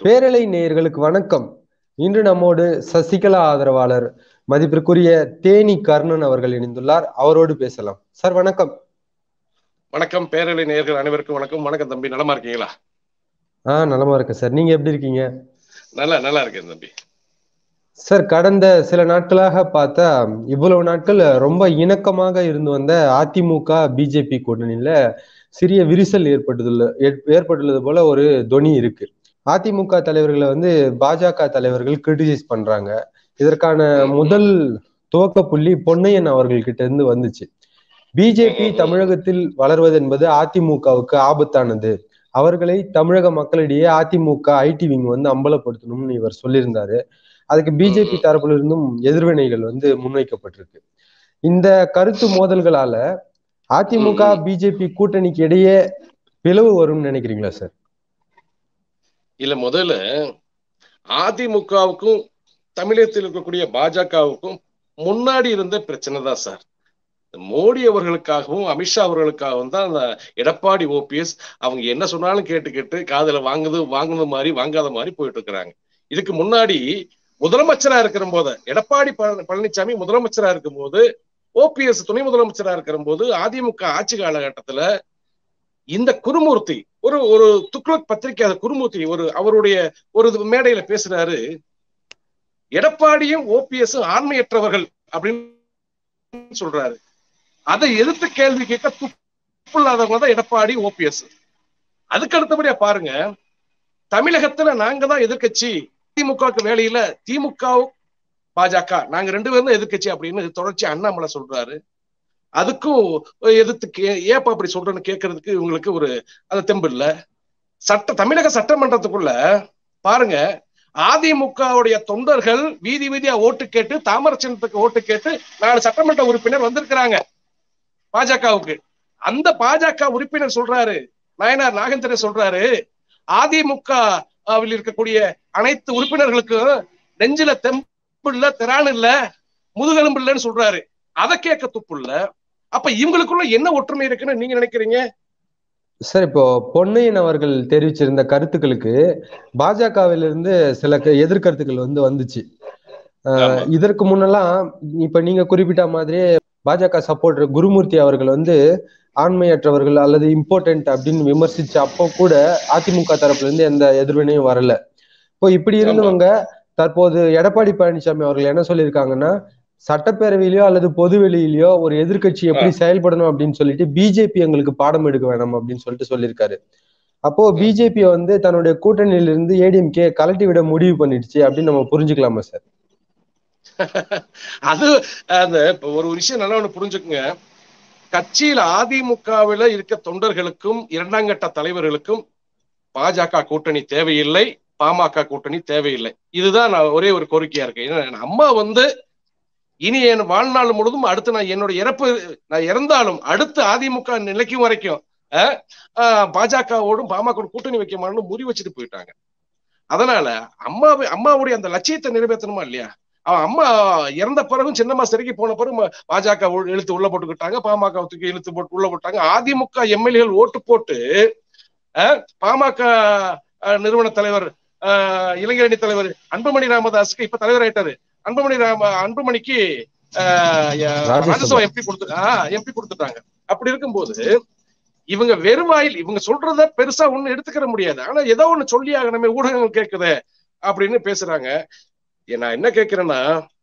பேரலை நேயர்களுக்கு வணக்கம் இன்று நம்மோடு சசிகலா ஆதரவாளர் மதிப்பிற்குரிய தேனி கர்ணன் அவர்கள் இணைந்துள்ளார் அவரோடு பேசலாம் சார் வணக்கம் வணக்கம் பேரலை நேயர்கள் அனைவருக்கும் வணக்கம் வணக்கம் தம்பி நலமா இருக்கீங்களா ஆ நலமா இருக்கேன் சார் நீங்க எப்படி இருக்கீங்க நல்லா நல்லா இருக்கேன் தம்பி சார் கடந்த சில நாட்களாக பார்த்தா இவ்வளவு நாட்கள் ரொம்ப இணக்கமாக இருந்து வந்த அதிமுக பிஜேபி கூட்டணியில சிறிய விரிசல் ஏற்பட்டுள்ள ஏற்பட்டுள்ளது போல ஒரு தொனி இருக்கு அதிமுக தலைவர்களை வந்து பாஜக தலைவர்கள் கிரிட்டிசைஸ் பண்றாங்க இதற்கான முதல் துவக்க புள்ளி பொன்னையன் அவர்கள் கிட்ட இருந்து வந்துச்சு பிஜேபி தமிழகத்தில் வளர்வது என்பது அதிமுகவுக்கு ஆபத்தானது அவர்களை தமிழக மக்களிடையே அதிமுக ஐடி விங் வந்து அம்பலப்படுத்தணும்னு இவர் சொல்லியிருந்தாரு அதுக்கு பிஜேபி தரப்புல இருந்தும் எதிர்வினைகள் வந்து முன்வைக்கப்பட்டிருக்கு இந்த கருத்து மோதல்களால அதிமுக பிஜேபி கூட்டணிக்கு இடையே பிளவு வரும்னு நினைக்கிறீங்களா சார் இல்ல முதல்ல அதிமுகவுக்கும் தமிழகத்தில் இருக்கக்கூடிய பாஜகவுக்கும் முன்னாடி இருந்த பிரச்சனை தான் சார் மோடி அவர்களுக்காகவும் அமித்ஷா அவர்களுக்காகவும் தான் அந்த எடப்பாடி ஓபிஎஸ் அவங்க என்ன சொன்னாலும் கேட்டு கேட்டு காதல வாங்குது வாங்குனது மாதிரி வாங்காத மாதிரி போயிட்டு இருக்கிறாங்க இதுக்கு முன்னாடி முதலமைச்சரா இருக்கிற போது எடப்பாடி பழனிசாமி முதலமைச்சரா இருக்கும் போது ஓபிஎஸ் துணை முதலமைச்சரா இருக்கிற போது அதிமுக ஆட்சி காலகட்டத்துல இந்த குருமூர்த்தி ஒரு ஒரு துக்ளக் பத்திரிகை குருமூர்த்தி ஒரு அவருடைய ஒரு மேடையில பேசுறாரு எடப்பாடியும் ஓபிஎஸ் ஆண்மையற்றவர்கள் அப்படின்னு சொல்றாரு அதை எதிர்த்து கேள்வி கேட்க துப்பு இல்லாதவங்க தான் எடப்பாடி ஓபிஎஸ் அதுக்கு அடுத்தபடியா பாருங்க தமிழகத்துல நாங்க தான் எதிர்கட்சி திமுகவுக்கு வேலையில திமுக பாஜக நாங்க ரெண்டு பேரும் தான் எதிர்கட்சி அப்படின்னு தொடர்ச்சி அண்ணாமலை சொல்றாரு அதுக்கும் எதிர்த்து ஏப்பா அப்படி சொல்றேன்னு கேட்கறதுக்கு இவங்களுக்கு ஒரு அந்த தெம்பு இல்ல சட்ட தமிழக சட்டமன்றத்துக்குள்ள பாருங்க அதிமுகவுடைய தொண்டர்கள் வீதி வீதியா ஓட்டு கேட்டு தாமரச்சனத்துக்கு ஓட்டு கேட்டு நாலு சட்டமன்ற உறுப்பினர் வந்திருக்கிறாங்க பாஜகவுக்கு அந்த பாஜக உறுப்பினர் சொல்றாரு நயனார் நாகேந்திரன் சொல்றாரு அதிமுகவில் இருக்கக்கூடிய அனைத்து உறுப்பினர்களுக்கும் நெஞ்சில தெம்பு இல்ல திரான் இல்ல முதுகெலும்பு இல்லைன்னு சொல்றாரு அதை கேட்க துப்பு இல்ல அப்ப இவங்களுக்குள்ள என்ன ஒற்றுமை இருக்குன்னு நீங்க நினைக்கிறீங்க சார் இப்போ பொன்னையன் அவர்கள் தெரிவிச்சிருந்த கருத்துக்களுக்கு பாஜகவிலிருந்து சில எதிர்கருத்துக்கள் வந்து வந்துச்சு இதற்கு முன்னெல்லாம் இப்ப நீங்க குறிப்பிட்ட மாதிரியே பாஜக சப்போர்டர் குருமூர்த்தி அவர்கள் வந்து ஆண்மையற்றவர்கள் அல்லது இம்பார்ட்டன்ட் அப்படின்னு விமர்சிச்ச அப்போ கூட அதிமுக தரப்புல இருந்து எந்த எதிர்வினையும் வரல இப்போ இப்படி இருந்தவங்க தற்போது எடப்பாடி பழனிசாமி அவர்கள் என்ன சொல்லியிருக்காங்கன்னா சட்டப்பேரவையிலயோ அல்லது பொதுவெளியிலயோ ஒரு எதிர்கட்சி எப்படி செயல்படணும் அப்படின்னு சொல்லிட்டு பிஜேபி எங்களுக்கு பாடம் எடுக்க வேணாம் அப்படின்னு சொல்லிட்டு சொல்லியிருக்காரு அப்போ பிஜேபி வந்து தன்னுடைய கூட்டணியில இருந்து ஏடிஎம்கே கலட்டி விட முடிவு பண்ணிடுச்சு அப்படின்னு நம்ம புரிஞ்சுக்கலாமா சார் அது அந்த ஒரு விஷயம் நல்லா ஒண்ணு புரிஞ்சுக்குங்க கட்சியில் அதிமுகவில் இருக்க தொண்டர்களுக்கும் இரண்டாம் கட்ட தலைவர்களுக்கும் பாஜக கூட்டணி தேவையில்லை பாமக கூட்டணி தேவையில்லை இதுதான் நான் ஒரே ஒரு கோரிக்கையா இருக்கு ஏன்னா அம்மா வந்து இனி என் வாழ்நாள் முழுதும் அடுத்து நான் என்னோட இறப்பு நான் இறந்தாலும் அடுத்து அதிமுக நிலைக்கும் வரைக்கும் பாஜகவோடும் பாமக கூட்டணி வைக்க மாட்டோம்னு முறி வச்சுட்டு போயிட்டாங்க அதனால அம்மாவை அம்மாவுடைய அந்த லட்சியத்தை நிறைவேற்றணுமா இல்லையா அவன் அம்மா இறந்த பிறகும் சின்னம்மா சிறைக்கு போன பிறகு பாஜக இழுத்து உள்ள போட்டுக்கிட்டாங்க பாமக தூக்கி இழுத்து போட்டு உள்ள போட்டாங்க அதிமுக எம்எல்ஏகள் ஓட்டு போட்டு பாமக நிறுவன தலைவர் இளைஞரணி தலைவர் அன்புமணி ராமதாஸுக்கு இப்ப தலைவர் ஆயிட்டாரு அன்புமணி ராம அன்புமணிக்கு ராஜ்யசபா எம்பி கொடுத்து எம்பி கொடுத்துட்டாங்க அப்படி இருக்கும்போது இவங்க வெறுவாயில் இவங்க சொல்றத பெருசா ஒண்ணு எடுத்துக்கிற முடியாது ஆனா ஏதோ ஒண்ணு சொல்லி ஆகணுமே ஊடகங்கள் கேக்குது அப்படின்னு பேசுறாங்க நான் என்ன கேக்குறேன்னா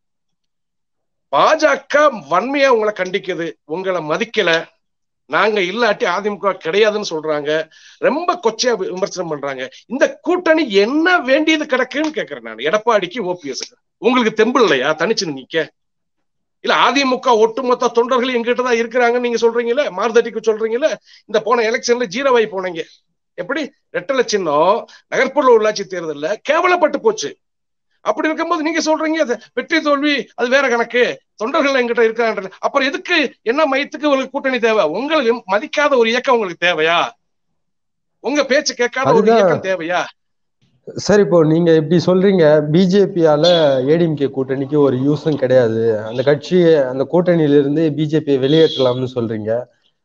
பாஜக வன்மையா உங்களை கண்டிக்குது உங்களை மதிக்கல நாங்க இல்லாட்டி அதிமுக கிடையாதுன்னு சொல்றாங்க ரொம்ப கொச்சையா விமர்சனம் பண்றாங்க இந்த கூட்டணி என்ன வேண்டியது கிடக்குன்னு கேக்குறேன் நான் எடப்பாடிக்கு ஓபிஎஸ்க்கு உங்களுக்கு தெம்பு இல்லையா தனிச்சு நிக்க இல்ல அதிமுக ஒட்டுமொத்த தொண்டர்கள் எங்கிட்ட தான் இருக்கிறாங்கன்னு நீங்க சொல்றீங்கல்ல மார்தட்டிக்கு சொல்றீங்கல்ல இந்த போன எலெக்ஷன்ல ஜீரோவாய் போனீங்க எப்படி ரெட்டலை சின்னம் நகர்ப்புற உள்ளாட்சி தேர்தல்ல கேவலப்பட்டு போச்சு அப்படி இருக்கும்போது நீங்க சொல்றீங்க வெற்றி தோல்வி அது வேற கணக்கு தொண்டர்கள் எங்கிட்ட இருக்காங்க அப்புறம் எதுக்கு என்ன மையத்துக்கு உங்களுக்கு கூட்டணி தேவை உங்களுக்கு மதிக்காத ஒரு இயக்கம் உங்களுக்கு தேவையா உங்க பேச்சு கேட்காத ஒரு இயக்கம் தேவையா சார் இப்போ நீங்க இப்படி சொல்றீங்க பிஜேபியால ஏடிஎம்கே கூட்டணிக்கு ஒரு யூஸும் கிடையாது அந்த கட்சி அந்த கூட்டணியில இருந்து பிஜேபியை வெளியேற்றலாம்னு சொல்றீங்க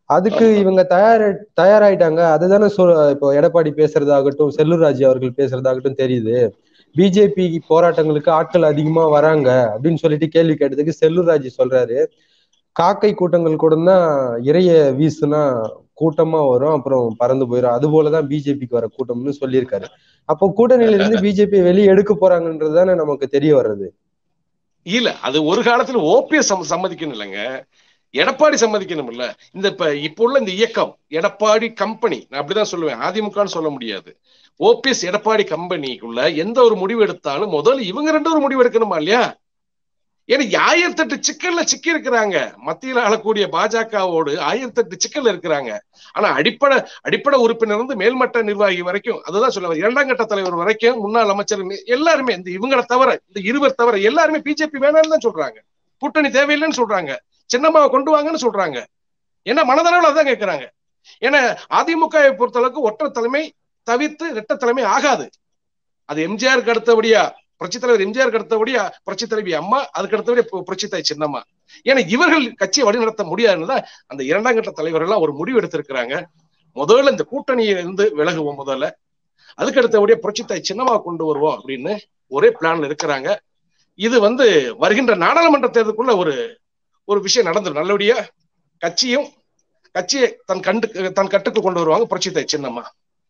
அதுக்கு இவங்க தயார் தயாராயிட்டாங்க அதுதானே சொல் இப்போ எடப்பாடி பேசுறதாகட்டும் செல்லூர் ராஜு அவர்கள் பேசுறதாகட்டும் தெரியுது பிஜேபி போராட்டங்களுக்கு ஆட்கள் அதிகமா வராங்க அப்படின்னு சொல்லிட்டு கேள்வி கேட்டதுக்கு செல்லூர் ராஜு சொல்றாரு காக்கை கூட்டங்கள் கூட தான் இறைய வீசுனா கூட்டமா வரும் அப்புறம் பறந்து போயிடும் அது போலதான் பிஜேபிக்கு வர கூட்டம்னு சொல்லியிருக்காரு அப்போ கூட்டணியில இருந்து பிஜேபி வெளியே எடுக்க போறாங்கன்றது தானே நமக்கு தெரிய வர்றது இல்ல அது ஒரு காலத்துல ஓபிஎஸ் சம்மதிக்கணும் இல்லைங்க எடப்பாடி சம்மதிக்கணும் இல்ல இந்த இப்ப இப்ப உள்ள இந்த இயக்கம் எடப்பாடி கம்பெனி நான் அப்படிதான் சொல்லுவேன் அதிமுகன்னு சொல்ல முடியாது ஓபிஎஸ் எடப்பாடி கம்பெனிக்குள்ள எந்த ஒரு முடிவு எடுத்தாலும் முதல்ல இவங்க ரெண்டு ஒரு முடிவு எடுக்கணுமா இல்லையா ஏன்னா ஆயிரத்தெட்டு சிக்கல்ல சிக்கி இருக்கிறாங்க மத்தியில் ஆளக்கூடிய பாஜகவோடு ஆயிரத்தெட்டு சிக்கல்ல இருக்கிறாங்க ஆனா அடிப்படை அடிப்படை உறுப்பினர் வந்து மேல்மட்ட நிர்வாகி வரைக்கும் அதுதான் சொல்ல இரண்டாம் கட்ட தலைவர் வரைக்கும் முன்னாள் அமைச்சர் எல்லாருமே இந்த இவங்களை தவிர இந்த இருவர் தவிர எல்லாருமே பிஜேபி வேணாம்னு தான் சொல்றாங்க கூட்டணி தேவையில்லைன்னு சொல்றாங்க சின்னம்மாவை கொண்டு வாங்கன்னு சொல்றாங்க ஏன்னா மனதளவில் அதான் கேட்கிறாங்க ஏன்னா அதிமுகவை பொறுத்தளவுக்கு ஒற்றை தலைமை தவிர்த்து இரட்ட தலைமை ஆகாது அது எம்ஜிஆருக்கு அடுத்தபடியா புரட்சி தலைவர் எம்ஜிஆர் அடுத்தபடியா புரட்சி தலைவி அம்மா அதுக்கு அடுத்தபடியா புரட்சி தாய் சின்னம்மா ஏன்னா இவர்கள் கட்சியை வழிநடத்த முடியாதுன்னு அந்த இரண்டாம் கட்ட தலைவர்கள் ஒரு முடிவு எடுத்திருக்கிறாங்க முதல்ல இந்த கூட்டணியில இருந்து விலகுவோம் முதல்ல அதுக்கு அடுத்தபடியா புரட்சி தாய் சின்னம்மா கொண்டு வருவோம் அப்படின்னு ஒரே பிளான்ல இருக்கிறாங்க இது வந்து வருகின்ற நாடாளுமன்ற தேர்தலுக்குள்ள ஒரு ஒரு விஷயம் நடந்துடும் நல்லபடியா கட்சியும் கட்சியை தன் கண்டு தன் கட்டுக்கு கொண்டு வருவாங்க புரட்சி தாய் சின்னம்மா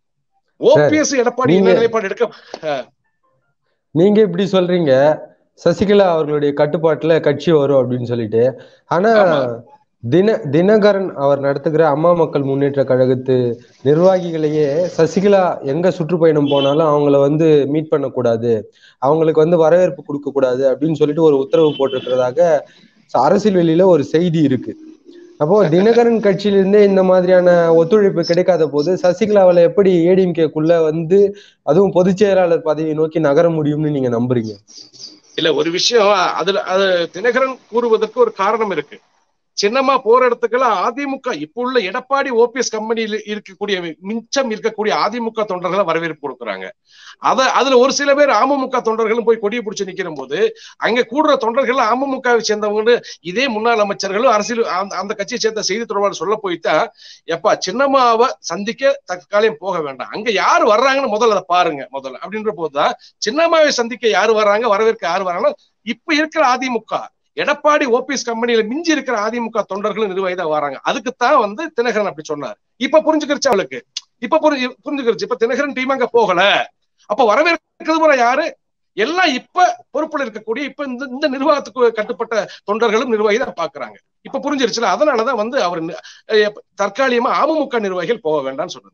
ஓபிஎஸ் எடப்பாடி என்ன நிலைப்பாடு எடுக்க நீங்க இப்படி சொல்றீங்க சசிகலா அவர்களுடைய கட்டுப்பாட்டுல கட்சி வரும் அப்படின்னு சொல்லிட்டு ஆனா தின தினகரன் அவர் நடத்துகிற அம்மா மக்கள் முன்னேற்ற கழகத்து நிர்வாகிகளையே சசிகலா எங்க சுற்றுப்பயணம் போனாலும் அவங்கள வந்து மீட் பண்ணக்கூடாது அவங்களுக்கு வந்து வரவேற்பு கொடுக்க கூடாது அப்படின்னு சொல்லிட்டு ஒரு உத்தரவு போட்டிருக்கிறதாக அரசியல் வெளியில ஒரு செய்தி இருக்கு அப்போ தினகரன் கட்சியிலிருந்தே இந்த மாதிரியான ஒத்துழைப்பு கிடைக்காத போது சசிகலாவில எப்படி ஏடிஎம்கேக்குள்ள வந்து அதுவும் பொதுச் செயலாளர் பதவியை நோக்கி நகர முடியும்னு நீங்க நம்புறீங்க இல்ல ஒரு விஷயம் அதுல அது தினகரன் கூறுவதற்கு ஒரு காரணம் இருக்கு சின்னமா போற இடத்துக்கெல்லாம் அதிமுக இப்ப உள்ள எடப்பாடி ஓபிஎஸ் கம்பெனியில் இருக்கக்கூடிய மிச்சம் இருக்கக்கூடிய அதிமுக தொண்டர்களை வரவேற்பு கொடுக்குறாங்க அத அதுல ஒரு சில பேர் அமமுக தொண்டர்களும் போய் கொடியை பிடிச்சு நிக்கிற போது அங்க கூடுற தொண்டர்கள் அமமுகவை சேர்ந்தவங்க இதே முன்னாள் அமைச்சர்களும் அரசியல் அந்த கட்சியை சேர்ந்த செய்தி தொடர்பாளர் சொல்ல போயிட்டா எப்பா சின்னம்மாவை சந்திக்க தற்காலிகம் போக வேண்டாம் அங்க யாரு வர்றாங்கன்னு முதல்ல அதை பாருங்க முதல்ல அப்படின்ற போதுதான் சின்னம்மாவை சந்திக்க யாரு வர்றாங்க வரவேற்க யாரு வர்றாங்க இப்ப இருக்கிற அதிமுக எடப்பாடி ஓபிஎஸ் கம்பெனியில மிஞ்சி இருக்கிற அதிமுக தொண்டர்களும் நிர்வாகிதான் வராங்க அதுக்குத்தான் வந்து தினகரன் அப்படி சொன்னார் இப்ப புரிஞ்சுக்கிருச்சு அவளுக்கு இப்ப புரிஞ்சுக்கிருச்சு இப்ப தினகரன் டீம் அங்க போகல அப்ப வரவேற்கிறது முறை யாரு எல்லாம் இப்ப பொறுப்புல இருக்கக்கூடிய இப்ப இந்த இந்த நிர்வாகத்துக்கு கட்டுப்பட்ட தொண்டர்களும் நிர்வாகி தான் பாக்குறாங்க இப்ப புரிஞ்சிருச்சுல அதனாலதான் வந்து அவர் தற்காலிகமா அமமுக நிர்வாகிகள் போக வேண்டாம்னு சொல்றது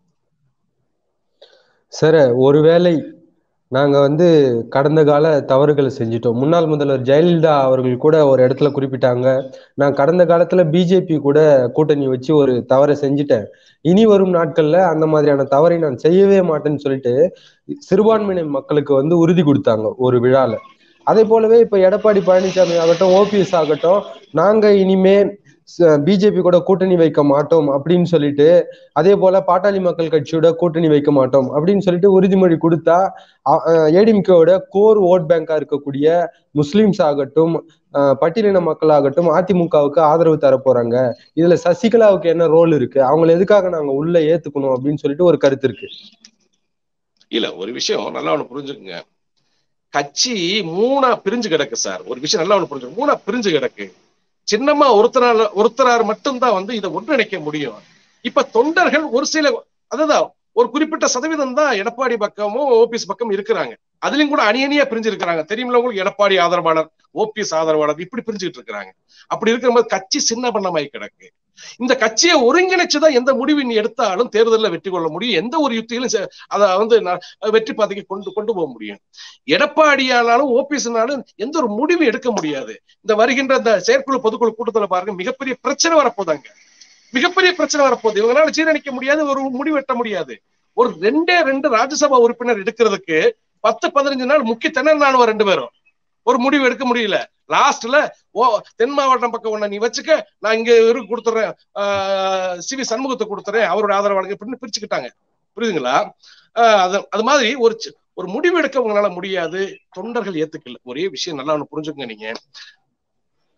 சார் ஒருவேளை நாங்க வந்து கடந்த கால தவறுகளை செஞ்சிட்டோம் முன்னாள் முதல்வர் ஜெயலலிதா அவர்கள் கூட ஒரு இடத்துல குறிப்பிட்டாங்க நான் கடந்த காலத்துல பிஜேபி கூட கூட்டணி வச்சு ஒரு தவறை செஞ்சுட்டேன் இனி வரும் நாட்கள்ல அந்த மாதிரியான தவறை நான் செய்யவே மாட்டேன்னு சொல்லிட்டு சிறுபான்மையின மக்களுக்கு வந்து உறுதி கொடுத்தாங்க ஒரு விழால அதே போலவே இப்ப எடப்பாடி பழனிசாமி ஆகட்டும் ஓபிஎஸ் ஆகட்டும் நாங்க இனிமே பிஜேபி கூட கூட்டணி வைக்க மாட்டோம் அப்படின்னு சொல்லிட்டு அதே போல பாட்டாளி மக்கள் கட்சியோட கூட்டணி வைக்க மாட்டோம் அப்படின்னு சொல்லிட்டு உறுதிமொழி கொடுத்தா ஏடிஎம்கேவோட கோர் ஓட் பேங்கா இருக்கக்கூடிய முஸ்லிம்ஸ் ஆகட்டும் பட்டியலின மக்கள் ஆகட்டும் அதிமுகவுக்கு ஆதரவு தர போறாங்க இதுல சசிகலாவுக்கு என்ன ரோல் இருக்கு அவங்களை எதுக்காக நாங்க உள்ள ஏத்துக்கணும் அப்படின்னு சொல்லிட்டு ஒரு கருத்து இருக்கு இல்ல ஒரு விஷயம் நல்லா ஒண்ணு புரிஞ்சுக்குங்க கட்சி மூணா பிரிஞ்சு கிடக்கு சார் ஒரு விஷயம் நல்லா ஒண்ணு புரிஞ்சு மூணா பிரிஞ்சு கிடக்கு சின்னமா ஒருத்தரால் ஒருத்தரார் மட்டும்தான் வந்து இதை ஒன்றிணைக்க முடியும் இப்ப தொண்டர்கள் ஒரு சில அதுதான் ஒரு குறிப்பிட்ட சதவீதம் தான் எடப்பாடி பக்கமும் ஓபிஎஸ் பக்கம் இருக்கிறாங்க அதுலயும் கூட அணி அணியா பிரிஞ்சு இருக்கிறாங்க தெரியுமில்ல உங்களுக்கு எடப்பாடி ஆதரவாளர் ஓபிஎஸ் ஆதரவாளர் இப்படி பிரிஞ்சுக்கிட்டு இருக்கிறாங்க அப்படி இருக்கிற போது கட்சி சின்ன பண்ணமாய் கிடக்கு இந்த கட்சியை ஒருங்கிணைச்சுதான் எந்த முடிவு நீ எடுத்தாலும் தேர்தலில் வெற்றி கொள்ள முடியும் எந்த ஒரு யுத்தியிலும் அதை வந்து வெற்றி பாதைக்கு கொண்டு கொண்டு போக முடியும் எடப்பாடியானாலும் ஓபிஎஸ்னாலும் எந்த ஒரு முடிவு எடுக்க முடியாது இந்த வருகின்ற இந்த செயற்குழு பொதுக்குழு கூட்டத்தில் பாருங்க மிகப்பெரிய பிரச்சனை வரப்போதாங்க மிகப்பெரிய பிரச்சனை வரப்போகுது இவங்களால சீரணிக்க முடியாது ஒரு முடிவு எட்ட முடியாது ஒரு ரெண்டே ரெண்டு ராஜ்யசபா உறுப்பினர் எடுக்கிறதுக்கு பத்து பதினஞ்சு நாள் முக்கிய திணறினாலும் ரெண்டு பேரும் ஒரு முடிவு எடுக்க முடியல லாஸ்ட்ல ஓ தென் மாவட்டம் பக்கம் ஒண்ண நீ வச்சுக்க நான் இங்க இருக்கு கொடுத்துறேன் சி வி சண்முகத்தை கொடுத்துறேன் அவரோட ஆதரவாளர்கள் இப்படின்னு பிரிச்சுக்கிட்டாங்க புரியுதுங்களா அது அது மாதிரி ஒரு ஒரு முடிவு எடுக்க உங்களால முடியாது தொண்டர்கள் ஏத்துக்கல ஒரே விஷயம் நல்லா ஒண்ணு புரிஞ்சுக்கங்க நீங்க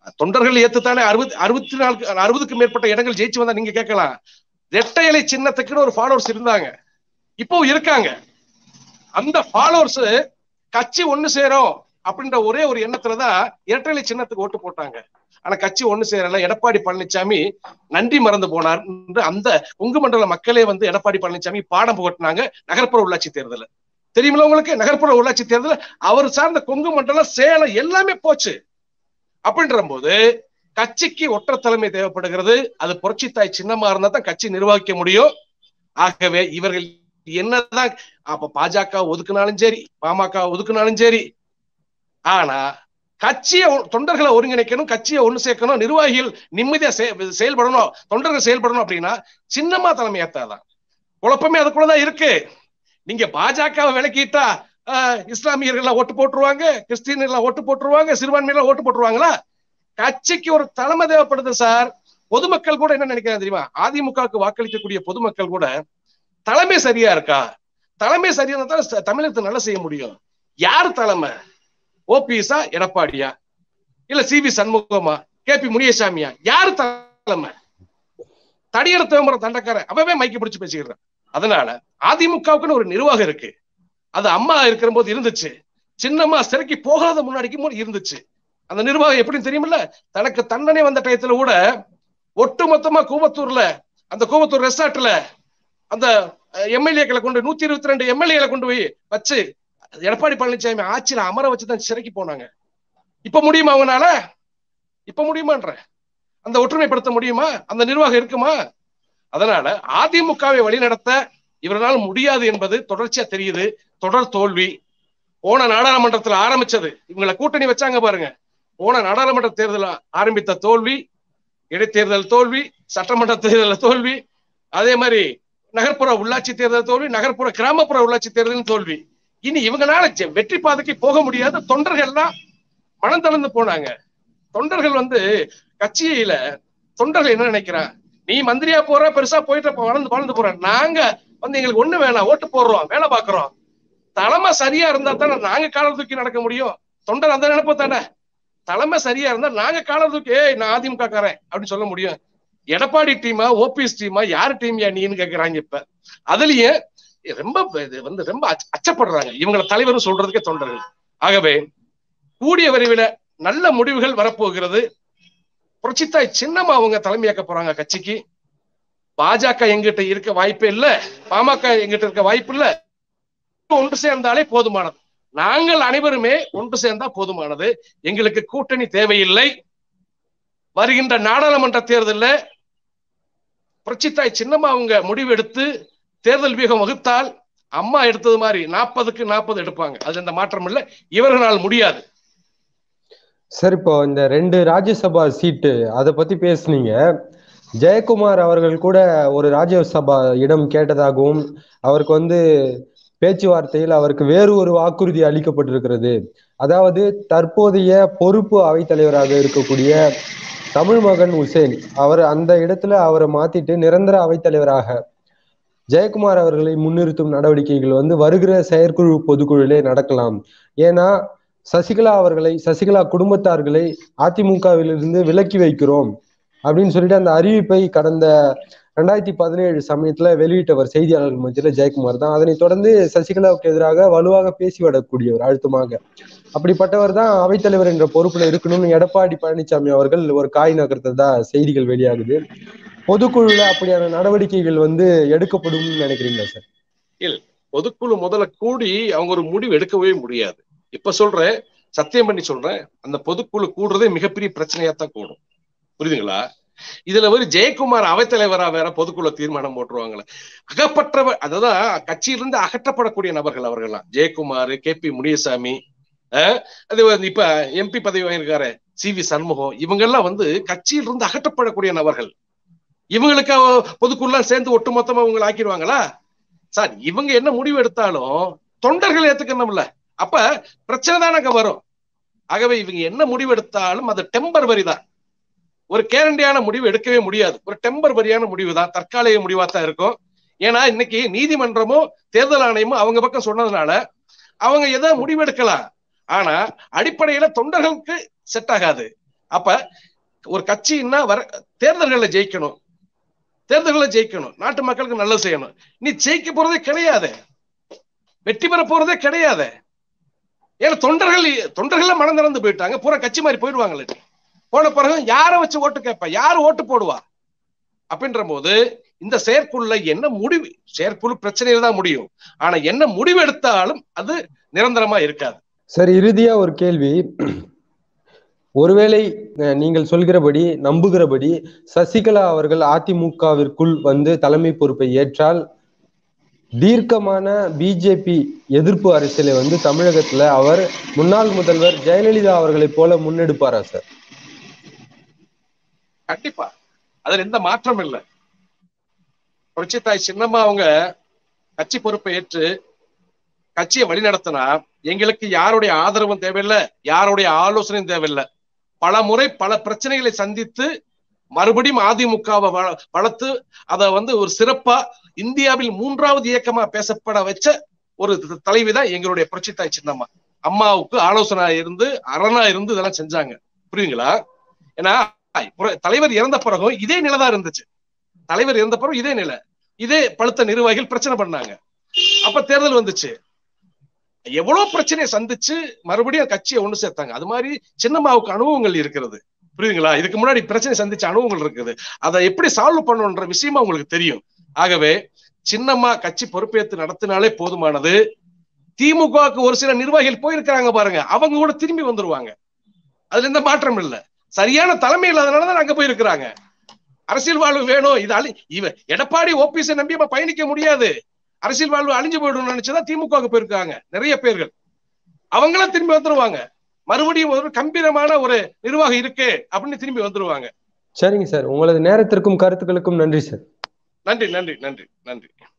தொண்டர்கள் ஏத்துத்தானே அறுபத்தி அறுபத்தி நாலு அறுபதுக்கும் மேற்பட்ட இடங்கள் ஜெயிச்சு வந்தா நீங்க கேட்கலாம் ரெட்டை இலை சின்னத்துக்குன்னு ஒரு ஃபாலோவர்ஸ் இருந்தாங்க இப்போ இருக்காங்க அந்த ஃபாலோவர்ஸ் கட்சி ஒண்ணு சேரும் அப்படின்ற ஒரே ஒரு எண்ணத்துலதான் இரட்டை இலை சின்னத்துக்கு ஓட்டு போட்டாங்க ஆனா கட்சி ஒண்ணு சேரல எடப்பாடி பழனிசாமி நன்றி மறந்து போனார் என்று அந்த கொங்கு மண்டல மக்களே வந்து எடப்பாடி பழனிசாமி பாடம் புகட்டினாங்க நகர்ப்புற உள்ளாட்சி தேர்தல் தெரியுமில உங்களுக்கு நகர்ப்புற உள்ளாட்சி தேர்தல் அவர் சார்ந்த கொங்கு மண்டலம் சேலம் எல்லாமே போச்சு அப்படின்ற போது கட்சிக்கு ஒற்ற தலைமை தேவைப்படுகிறது அது புரட்சித்தாய் சின்னமா இருந்தா தான் கட்சி நிர்வகிக்க முடியும் ஆகவே இவர்கள் என்னதான் அப்ப பாஜக ஒதுக்குனாலும் சரி பாமக ஒதுக்குனாலும் சரி ஆனா கட்சியை தொண்டர்களை ஒருங்கிணைக்கணும் கட்சியை ஒண்ணு சேர்க்கணும் நிர்வாகிகள் நிம்மதியா செயல்படணும் தொண்டர்கள் செயல்படணும் அப்படின்னா சின்னமா தலைமை ஏத்தாதான் குழப்பமே அதுக்குள்ளதான் இருக்கு நீங்க பாஜக விலக்கிட்டா இஸ்லாமியர்கள் ஓட்டு போட்டுருவாங்க கிறிஸ்டியன்கள் ஓட்டு போட்டுருவாங்க சிறுபான்மையில ஓட்டு போட்டுருவாங்களா கட்சிக்கு ஒரு தலைமை தேவைப்படுது சார் பொதுமக்கள் கூட என்ன நினைக்கிறாங்க தெரியுமா அதிமுகவுக்கு வாக்களிக்கக்கூடிய பொதுமக்கள் கூட தலைமை சரியா இருக்கா தலைமை சரியா தான் தமிழகத்தை நல்லா செய்ய முடியும் யார் தலைமை ஓபிஎஸ்ஆ எடப்பாடியா இல்ல சி வி சண்முகமா கே பி முனியசாமியா யாரு தலைமை தடியட தேவமரம் தண்டக்கார அவவே மைக்கு பிடிச்சு பேசிக்கிறான் அதனால அதிமுகவுக்குன்னு ஒரு நிர்வாகம் இருக்கு அது அம்மா இருக்கிற போது இருந்துச்சு சின்னம்மா சிறைக்கு போகாத முன்னாடிக்கு இருந்துச்சு அந்த நிர்வாகம் எப்படின்னு தெரியுமில்ல தனக்கு தண்டனை வந்த டயத்துல கூட ஒட்டு மொத்தமா கூவத்தூர்ல அந்த கூவத்தூர் ரெசார்ட்ல அந்த எம்எல்ஏக்களை கொண்டு நூத்தி இருபத்தி ரெண்டு எம்எல்ஏகளை கொண்டு போய் வச்சு எடப்பாடி பழனிசாமி ஆட்சியில அமர வச்சுதான் சிறைக்கு போனாங்க இப்ப முடியுமா அவங்கனால இப்ப முடியுமான்ற அந்த ஒற்றுமைப்படுத்த முடியுமா அந்த நிர்வாகம் இருக்குமா அதனால அதிமுகவை வழிநடத்த இவரால் முடியாது என்பது தொடர்ச்சியா தெரியுது தொடர் தோல்வி போன நாடாளுமன்றத்துல ஆரம்பிச்சது இவங்களை கூட்டணி வச்சாங்க பாருங்க போன நாடாளுமன்ற தேர்தல் ஆரம்பித்த தோல்வி இடைத்தேர்தல் தோல்வி சட்டமன்ற தேர்தல் தோல்வி அதே மாதிரி நகர்ப்புற உள்ளாட்சி தேர்தல் தோல்வி நகர்ப்புற கிராமப்புற உள்ளாட்சி தேர்தலும் தோல்வி இனி இவங்கனால வெற்றி பாதைக்கு போக முடியாத தொண்டர்கள்லாம் மனம் தளர்ந்து போனாங்க தொண்டர்கள் வந்து கட்சியில தொண்டர்கள் என்ன நினைக்கிறான் நீ மந்திரியா போற பெருசா போயிட்டு வளர்ந்து வளர்ந்து போற நாங்க வந்து எங்களுக்கு ஒண்ணு வேணாம் ஓட்டு போடுறோம் வேலை பாக்குறோம் தலைமை சரியா இருந்தா தானே நாங்க காலம் தூக்கி நடக்க முடியும் தொண்டர் அந்த நினைப்பு தானே தலைமை சரியா இருந்தா நாங்க காலம் தூக்கி ஏய் நான் அதிமுக காரன் அப்படின்னு சொல்ல முடியும் எடப்பாடி டீமா ஓபிஎஸ் டீமா யாரு டீம் யா நீன்னு கேக்குறாங்க இப்ப அதுலயே ரொம்ப இது வந்து ரொம்ப அச்சப்படுறாங்க இவங்கள தலைவர் சொல்றதுக்கே தொண்டர்கள் ஆகவே கூடிய விரைவில் நல்ல முடிவுகள் வரப்போகிறது புரட்சித்தாய் சின்னமா அவங்க தலைமையாக்க போறாங்க கட்சிக்கு பாஜக எங்கிட்ட இருக்க வாய்ப்பே இல்ல பாமக எங்கிட்ட இருக்க வாய்ப்பு இல்ல ஒன்று சேர்ந்தாலே போதுமானது நாங்கள் அனைவருமே ஒன்று சேர்ந்தா போதுமானது எங்களுக்கு கூட்டணி தேவையில்லை வருகின்ற நாடாளுமன்ற தேர்தலில் புரட்சித்தாய் சின்னமா அவங்க முடிவு எடுத்து தேர்தல் வியூகம் வகுத்தால் அம்மா எடுத்தது மாதிரி நாற்பதுக்கு நாற்பது எடுப்பாங்க அது இந்த மாற்றம் இல்லை இவர்களால் முடியாது சார் இப்போ இந்த ரெண்டு ராஜ்யசபா சீட்டு அதை பத்தி பேசுனீங்க ஜெயக்குமார் அவர்கள் கூட ஒரு ராஜ்யசபா இடம் கேட்டதாகவும் அவருக்கு வந்து பேச்சுவார்த்தையில் அவருக்கு வேறு ஒரு வாக்குறுதி அளிக்கப்பட்டிருக்கிறது அதாவது தற்போதைய பொறுப்பு அவைத்தலைவராக இருக்கக்கூடிய தமிழ் மகன் உசேன் அவர் அந்த இடத்துல அவரை மாத்திட்டு நிரந்தர அவைத்தலைவராக ஜெயக்குமார் அவர்களை முன்னிறுத்தும் நடவடிக்கைகள் வந்து வருகிற செயற்குழு பொதுக்குழுலே நடக்கலாம் ஏன்னா சசிகலா அவர்களை சசிகலா குடும்பத்தார்களை அதிமுகவிலிருந்து விலக்கி வைக்கிறோம் அப்படின்னு சொல்லிட்டு அந்த அறிவிப்பை கடந்த ரெண்டாயிரத்தி பதினேழு சமயத்துல வெளியிட்டவர் செய்தியாளர்கள் மத்தியில ஜெயக்குமார் தான் அதனை தொடர்ந்து சசிகலாவுக்கு எதிராக வலுவாக பேசிவிடக்கூடியவர் அழுத்தமாக அப்படிப்பட்டவர் தான் அவைத்தலைவர் என்ற பொறுப்புல இருக்கணும்னு எடப்பாடி பழனிசாமி அவர்கள் ஒரு காய் நகர்த்ததா செய்திகள் வெளியாகுது பொதுக்குழுல அப்படியான நடவடிக்கைகள் வந்து எடுக்கப்படும் நினைக்கிறீங்களா சார் இல்ல பொதுக்குழு முதல்ல கூடி அவங்க ஒரு முடிவு எடுக்கவே முடியாது இப்ப சொல்றேன் சத்தியம் பண்ணி சொல்றேன் அந்த பொதுக்குழு கூடுறதே மிகப்பெரிய பிரச்சனையா தான் கூடும் புரியுதுங்களா இதுல ஒரு ஜெயக்குமார் அவைத்தலைவரா வேற பொதுக்குழு தீர்மானம் போட்டுருவாங்களே அகப்பற்றவர் அதுதான் கட்சியிலிருந்து அகற்றப்படக்கூடிய நபர்கள் அவர்கள்லாம் ஜெயக்குமார் கே பி முனியசாமி அது இப்ப எம்பி பதவி வாங்கியிருக்காரு சி வி சண்முகம் இவங்கெல்லாம் வந்து கட்சியிலிருந்து அகற்றப்படக்கூடிய நபர்கள் இவங்களுக்கு பொதுக்குள்ள சேர்ந்து ஒட்டுமொத்தமா இவங்களை ஆக்கிடுவாங்களா சார் இவங்க என்ன முடிவு எடுத்தாலும் தொண்டர்கள் ஏத்துக்கணும்ல அப்ப பிரச்சனை தான் அங்க வரும் ஆகவே இவங்க என்ன முடிவு எடுத்தாலும் அது டெம்பர் வரி தான் ஒரு கேரண்டியான முடிவு எடுக்கவே முடியாது ஒரு டெம்பர் வரியான முடிவு தான் தற்காலிக முடிவா தான் இருக்கும் ஏன்னா இன்னைக்கு நீதிமன்றமும் தேர்தல் ஆணையமும் அவங்க பக்கம் சொன்னதுனால அவங்க எதை முடிவு எடுக்கலாம் ஆனா அடிப்படையில தொண்டர்களுக்கு செட் ஆகாது அப்ப ஒரு கட்சின்னா வர தேர்தல்களில் ஜெயிக்கணும் தேர்தல்களில் ஜெயிக்கணும் நாட்டு மக்களுக்கு நல்லது செய்யணும் நீ ஜெயிக்க போறதே கிடையாது வெற்றி பெற போறதே கிடையாது ஏன்னா தொண்டர்கள் தொண்டர்கள் மனம் திறந்து போயிட்டாங்க பூரா கட்சி மாதிரி போயிடுவாங்களே போன பிறகு யாரை வச்சு ஓட்டு கேட்பா யார் ஓட்டு போடுவா அப்படின்ற போது இந்த செயற்குள்ள என்ன முடிவு செயற்குழு பிரச்சனையில தான் முடியும் ஆனா என்ன முடிவு எடுத்தாலும் அது நிரந்தரமா இருக்காது சார் இறுதியா ஒரு கேள்வி ஒருவேளை அஹ், நீங்கள் சொல்கிறபடி நம்புகிறபடி சசிகலா அவர்கள் அதிமுகவிற்குள் வந்து தலைமை பொறுப்பை ஏற்றால் தீர்க்கமான பிஜேபி எதிர்ப்பு அரசியலை வந்து தமிழகத்துல அவர் முன்னாள் முதல்வர் ஜெயலலிதா அவர்களைப் போல முன்னெடுப்பாரா சார் கண்டிப்பா அதுல எந்த மாற்றம் இல்லை புரட்சி தாய் சின்னம்மா அவங்க கட்சி பொறுப்பை ஏற்று கட்சியை வழிநடத்தினா எங்களுக்கு யாருடைய ஆதரவும் தேவையில்லை யாருடைய ஆலோசனையும் தேவையில்லை பல முறை பல பிரச்சனைகளை சந்தித்து மறுபடியும் அதிமுகவை வள- வளர்த்து அதை வந்து ஒரு சிறப்பா இந்தியாவில் மூன்றாவது இயக்கமா பேசப்பட வச்ச ஒரு த- தலைவி தான் எங்களுடைய புரட்சி தாய் சின்னம்மா அம்மாவுக்கு ஆலோசனை இருந்து அரணா இருந்து இதெல்லாம் செஞ்சாங்க புரியுங்களா ஏன்னா புர- தலைவர் இறந்த பிறகும் இதே நிலைதான் இருந்துச்சு தலைவர் இறந்த பிறகு இதே நிலை இதே பழுத்த நிர்வாகிகள் பிரச்சனை பண்ணாங்க அப்ப தேர்தல் வந்துச்சு எவ்வளவு பிரச்சனையை சந்திச்சு மறுபடியும் கட்சியை ஒண்ணு சேர்த்தாங்க அது மாதிரி சின்னம்மாவுக்கு அனுபவங்கள் இருக்கிறது புரியுதுங்களா இதுக்கு முன்னாடி பிரச்சனை சந்திச்ச அனுபவங்கள் இருக்குது அதை எப்படி சால்வ் பண்ணணுன்ற விஷயமா உங்களுக்கு தெரியும் ஆகவே சின்னம்மா கட்சி பொறுப்பேற்று நடத்தினாலே போதுமானது திமுகவுக்கு ஒரு சில நிர்வாகிகள் போயிருக்கிறாங்க பாருங்க அவங்க கூட திரும்பி வந்துருவாங்க அதுல எந்த மாற்றம் இல்ல சரியான தலைமை இல்லாதனாலதான் அங்க போயிருக்கிறாங்க அரசியல் வாழ்வு வேணும் இது அழி இவ எடப்பாடி ஓபிஎஸ் நம்பி நம்ம பயணிக்க முடியாது அரசியல் வாழ்வு அழிஞ்சு போயிடும் நினைச்சுதான் திமுகவுக்கு போயிருக்காங்க நிறைய பேர்கள் அவங்களாம் திரும்பி வந்துருவாங்க மறுபடியும் ஒரு கம்பீரமான ஒரு நிர்வாகம் இருக்கு அப்படின்னு திரும்பி வந்துருவாங்க சரிங்க சார் உங்களது நேரத்திற்கும் கருத்துக்களுக்கும் நன்றி சார் நன்றி நன்றி நன்றி நன்றி